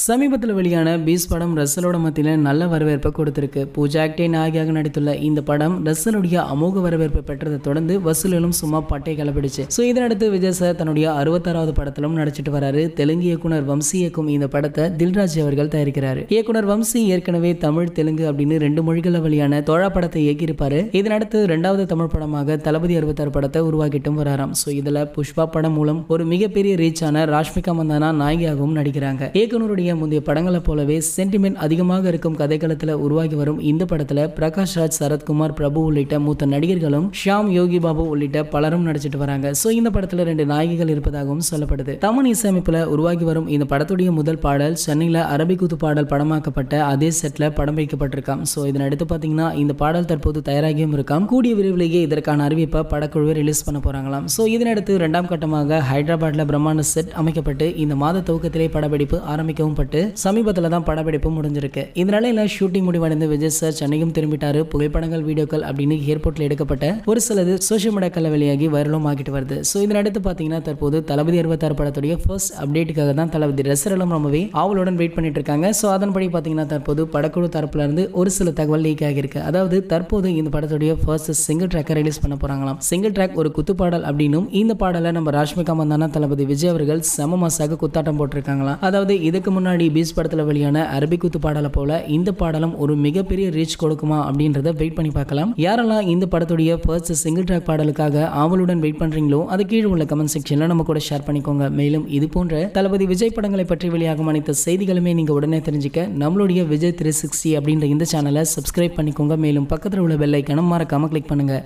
சமீபத்தில் வெளியான பீஸ் படம் ரசலோட மத்தியில் நல்ல வரவேற்பை கொடுத்திருக்கு பூஜா ஆக்டே நாயகியாக நடித்துள்ள இந்த படம் ரசலுடைய அமோக வரவேற்பை பெற்றதை தொடர்ந்து வசூலிலும் சும்மா பட்டை கிளப்பிடுச்சு ஸோ இதனடுத்து விஜய் சார் தன்னுடைய அறுபத்தாறாவது படத்திலும் நடிச்சிட்டு வராரு தெலுங்கு இயக்குனர் வம்சி இயக்கும் இந்த படத்தை தில்ராஜ் அவர்கள் தயாரிக்கிறாரு இயக்குனர் வம்சி ஏற்கனவே தமிழ் தெலுங்கு அப்படின்னு ரெண்டு மொழிகளில் வெளியான தோழா படத்தை இயக்கியிருப்பாரு இதனடுத்து ரெண்டாவது தமிழ் படமாக தளபதி அறுபத்தாறு படத்தை உருவாக்கிட்டும் வராராம் ஸோ இதில் புஷ்பா படம் மூலம் ஒரு மிகப்பெரிய ரீச்சான ராஷ்மிகா மந்தானா நாயகியாகவும் நடிக்கிறாங்க இயக்குனருடைய முந்தைய படங்களை போலவே சென்டிமெண்ட் அதிகமாக இருக்கும் கதைக்களத்தில் உருவாகி வரும் இந்த படத்துல பிரகாஷ் ராஜ் சரத்குமார் பிரபு உள்ளிட்ட மூத்த நடிகர்களும் ஷியாம் யோகி பாபு உள்ளிட்ட பலரும் நடிச்சிட்டு வராங்க ஸோ இந்த படத்துல ரெண்டு நாயகிகள் இருப்பதாகவும் சொல்லப்படுது தமன் இசையமைப்புல உருவாகி வரும் இந்த படத்துடைய முதல் பாடல் சென்னையில அரபிக்குத்து பாடல் படமாக்கப்பட்ட அதே செட்ல படம் வைக்கப்பட்டிருக்காம் ஸோ இதன் அடுத்து பார்த்தீங்கன்னா இந்த பாடல் தற்போது தயாராகியும் இருக்காம் கூடிய விரைவிலேயே இதற்கான அறிவிப்பை படக்குழுவை ரிலீஸ் பண்ண போறாங்களாம் ஸோ இதனடுத்து இரண்டாம் கட்டமாக ஹைதராபாத்ல பிரம்மாண்ட செட் அமைக்கப்பட்டு இந்த மாத துவக்கத்திலே படப்பிடிப்பு ஆரம்பிக்கவும் பட்டு சமீபத்தில் தான் படப்பிடிப்பு முடிஞ்சிருக்கு இந்த நிலையில ஷூட்டிங் முடிவடைந்து விஜய் சார் சென்னையும் திரும்பிட்டாரு புகைப்படங்கள் வீடியோக்கள் அப்படின்னு ஏர்போர்ட்ல எடுக்கப்பட்ட ஒரு சிலது சோஷியல் மீடியாக்களில் வெளியாகி வைரலும் ஆகிட்டு வருது ஸோ இதனடுத்து பார்த்தீங்கன்னா தற்போது தளபதி அறுபத்தாறு படத்துடைய ஃபர்ஸ்ட் அப்டேட்டுக்காக தான் தளபதி ரசரலும் ரொம்பவே ஆவலுடன் வெயிட் பண்ணிட்டு இருக்காங்க ஸோ அதன்படி பார்த்தீங்கன்னா தற்போது படக்குழு தரப்புல இருந்து ஒரு சில தகவல் லீக் ஆகியிருக்கு அதாவது தற்போது இந்த படத்துடைய ஃபர்ஸ்ட் சிங்கிள் ட்ராக்கை ரிலீஸ் பண்ண போறாங்களாம் சிங்கிள் ட்ராக் ஒரு குத்து பாடல் அப்படின்னும் இந்த பாடலை நம்ம ராஷ்மிகா மந்தானா தளபதி விஜய் அவர்கள் செம மாசாக குத்தாட்டம் போட்டிருக்காங்களாம் அதாவது இதுக்கு முன்னாடி பீஸ் படத்தில் வெளியான அரபி குத்து பாடலை போல இந்த பாடலும் ஒரு மிகப்பெரிய ரீச் கொடுக்குமா அப்படின்றத வெயிட் பண்ணி பார்க்கலாம் யாரெல்லாம் இந்த படத்துடைய ஃபர்ஸ்ட் சிங்கிள் ட்ராக் பாடலுக்காக ஆவலுடன் வெயிட் பண்றீங்களோ அது கீழே உள்ள கமெண்ட் செக்ஷன்ல நம்ம கூட ஷேர் பண்ணிக்கோங்க மேலும் இது போன்ற தளபதி விஜய் படங்களை பற்றி வெளியாகும் அனைத்து செய்திகளுமே நீங்க உடனே தெரிஞ்சுக்க நம்மளுடைய விஜய் த்ரீ சிக்ஸ்டி அப்படின்ற இந்த சேனலை சப்ஸ்கிரைப் பண்ணிக்கோங்க மேலும் பக்கத்தில் உள்ள பெல் ஐக்கனும் மறக்காம கிளிக் பண்ணுங்க